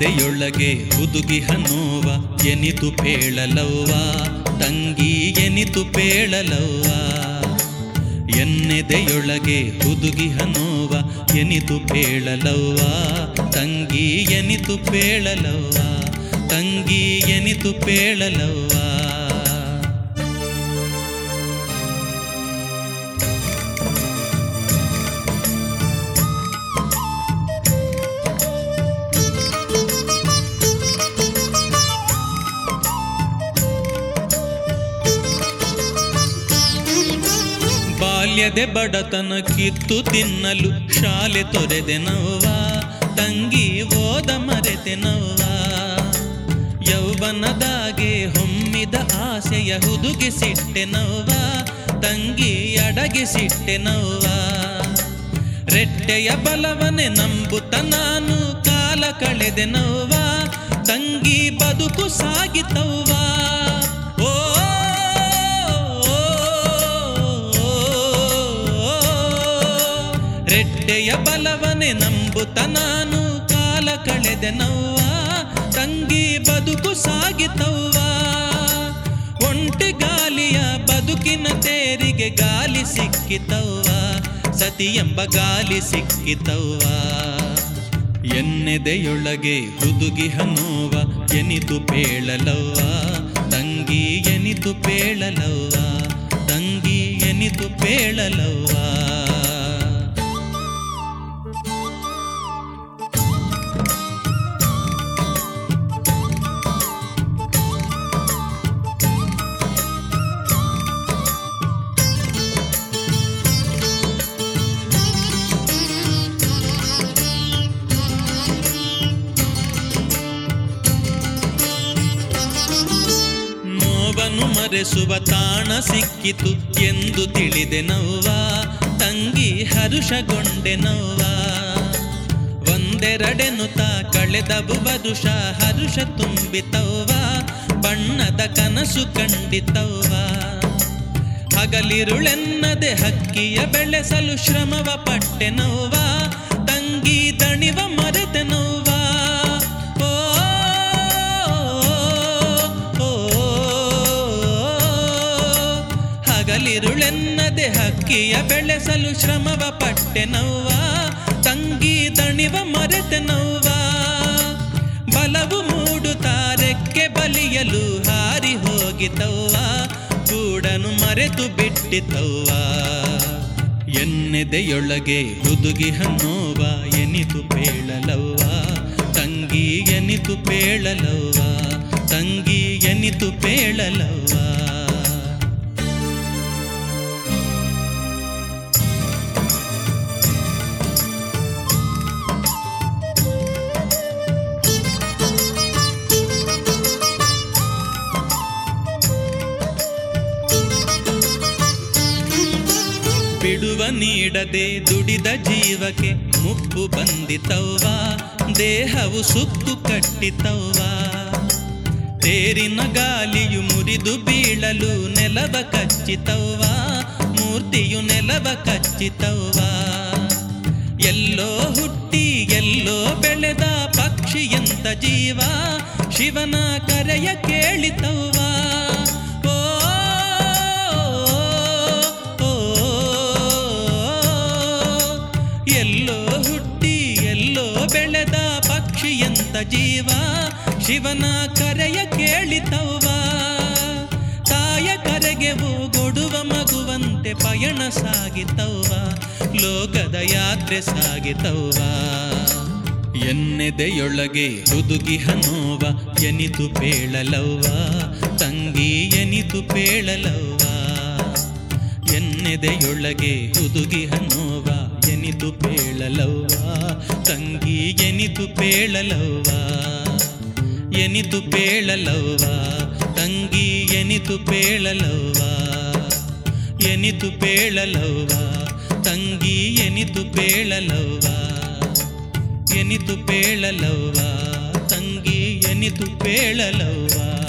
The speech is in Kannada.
ಎನ್ನೆದೆಯೊಳಗೆ ಹುದುಗಿಹ ನೋವ ಎನಿತು ಪೇಳಲವ್ವ ತಂಗಿ ಎನಿತು ಪೇಳಲವ್ವ ಎನ್ನೆದೆಯೊಳಗೆ ಹುದುಗಿಹ ನೋವ ಎನಿತು ಪೇಳಲವ್ವ ತಂಗಿ ಎನಿತು ಪೇಳಲವ್ವ ತಂಗಿ ಎನಿತು ಪೇಳಲವ್ವ ಬಾಲ್ಯದೆ ಬಡತನ ಕಿತ್ತು ತಿನ್ನಲು ಶಾಲೆ ತೊರೆದೆ ನವ್ವ ತಂಗಿ ಓದ ಮರೆತೆ ನವ್ವ ಯೌವನದಾಗೆ ಹೊಮ್ಮಿದ ಆಸೆಯ ಹುದುಗಿಸಿಟ್ಟೆ ನವ್ವ ತಂಗಿ ಅಡಗಿಸಿಟ್ಟೆ ನವ್ವ ರೆಟ್ಟೆಯ ಬಲವನೆ ನಂಬುತ್ತ ನಾನು ಕಾಲ ಕಳೆದೆ ನವ್ವ ತಂಗಿ ಬದುಕು ಸಾಗಿತವ್ವ ಓ ರೆಟ್ಟೆಯ ಬಲವನೆ ನಂಬುತ್ತ ನಾನು ಕಾಲ ಕಳೆದೆ ನವ್ವ ತಂಗಿ ಬದುಕು ಸಾಗಿತವ್ವ ಒಂಟಿ ಗಾಲಿಯ ಬದುಕಿನ ತೇರಿಗೆ ಗಾಲಿ ಸಿಕ್ಕಿತವ್ವ ಸತಿ ಎಂಬ ಗಾಲಿ ಸಿಕ್ಕಿತವ್ವ ಎನ್ನೆದೆಯೊಳಗೆ ಹುದುಗಿಹ ನೋವ ಎನಿತು ಪೇಳಲವ್ವ ತಂಗಿ ಎನಿತು ಪೇಳಲವ್ವ ತಂಗಿ ಎನಿತು ಪೇಳಲವ್ವ ನೋವನ್ನು ಮರೆಸುವ ತಾಣ ಸಿಕ್ಕಿತು ಎಂದು ತಿಳಿದೆ ನವ್ವ ತಂಗಿ ಹರುಷಗೊಂಡೆ ನವ್ವ ಒಂದೆರಡೆನುತ ಕಳೆದವು ವರುಷ ಹರುಷ ತುಂಬಿತವ್ವ ಬಣ್ಣದ ಕನಸು ಕಂಡಿತವ್ವ ಹಗಲಿರುಳೆನ್ನದೆ ಹಕ್ಕಿಯ ಬೆಳೆಸಲು ಶ್ರಮವ ಪಟ್ಟೆ ನವ್ವ ತಂಗಿ ದಣಿವ ಮರೆತೆ ನವ್ವ ಓ, ಓ, ಹಗಲಿರುಳೆನ್ನದೆ ಹಕ್ಕಿಯ ಬೆಳೆಸಲು ಶ್ರಮವ ಪಟ್ಟೆ ನವ್ವ ತಂಗಿ ದಣಿವ ಮರೆತೆ ನವ್ವ ಬಲವು ಮೂಡುತ್ತಾರೆಕ್ಕೆ ಬಲಿಯಲು ಹಾರಿ ಹೋಗಿತವ್ವ ಕೂಡನು ಮರೆತು ಬಿಟ್ಟಿತವ್ವ ಎನ್ನೆದೆಯೊಳಗೆ ಹುದುಗಿಹ ನೋವ ಎನಿತು ಪೇಳಲವ್ವ ತಂಗಿ ಎನಿತು ಪೇಳಲವ್ವ ತಂಗಿ ಎನಿತು ಪೇಳಲವ್ವ ಬಿಡುವ ನೀಡದೆ ದುಡಿದ ಜೀವಕ್ಕೆ ಮುಪ್ಪು ಬಂದಿತವ್ವ ದೇಹವು ಸುಕ್ಕು ಕಟ್ಟಿತವ್ವ ತೇರಿನ ಗಾಲಿಯು ಮುರಿದು ಬೀಳಲು ನೆಲವ ಕಚ್ಚಿತವ್ವ ಮೂರ್ತಿಯು ನೆಲವ ಕಚ್ಚಿತವ್ವ ಎಲ್ಲೋ ಹುಟ್ಟಿ ಎಲ್ಲೋ ಬೆಳೆದ ಪಕ್ಷಿಯಂತ ಜೀವ ಶಿವನ ಕರೆಯ ಕೇಳಿತವ್ವ ಓ, ಓ, ಎಲ್ಲೋ ಹುಟ್ಟಿ ಎಲ್ಲೋ ಬೆಳೆದ ಪಕ್ಷಿಯಂತ ಜೀವ ಶಿವನ ಕರೆಯ ಕೇಳಿತವ್ವ ತಾಯ ಕರೆಗೆ ಓಗೊಡುವ ಮಗುವಂತೆ ಪಯಣ ಸಾಗಿತವ್ವ ಲೋಕದ ಯಾತ್ರೆ ಸಾಗಿತವ್ವ ಎನ್ನೆದೆಯೊಳಗೆ ಹುದುಗಿಹ ನೋವ ಎನಿತು ಪೇಳಲವ್ವ ತಂಗಿ ಎನಿತು ಪೇಳಲವ್ವ ಎನ್ನೆದೆಯೊಳಗೆ ಹುದುಗಿಹ ನೋವ ಎನಿತು ಪೇಳಲವ್ವ ತಂಗಿ ಎನಿತು ಪೇಳಲವ್ವ ಎನಿತು ಪೇಳಲವ್ವ ತಂಗಿ ಎನಿತು ಪೇಳಲವ್ವ ಎನಿತು ಪೇಳಲವ್ವ ತಂಗಿ ಎನಿತು ಪೇಳಲವ್ವ ಎನಿತು ಪೇಳಲವ್ವ ತಂಗಿ ಎನಿತು ಪೇಳಲವ್ವ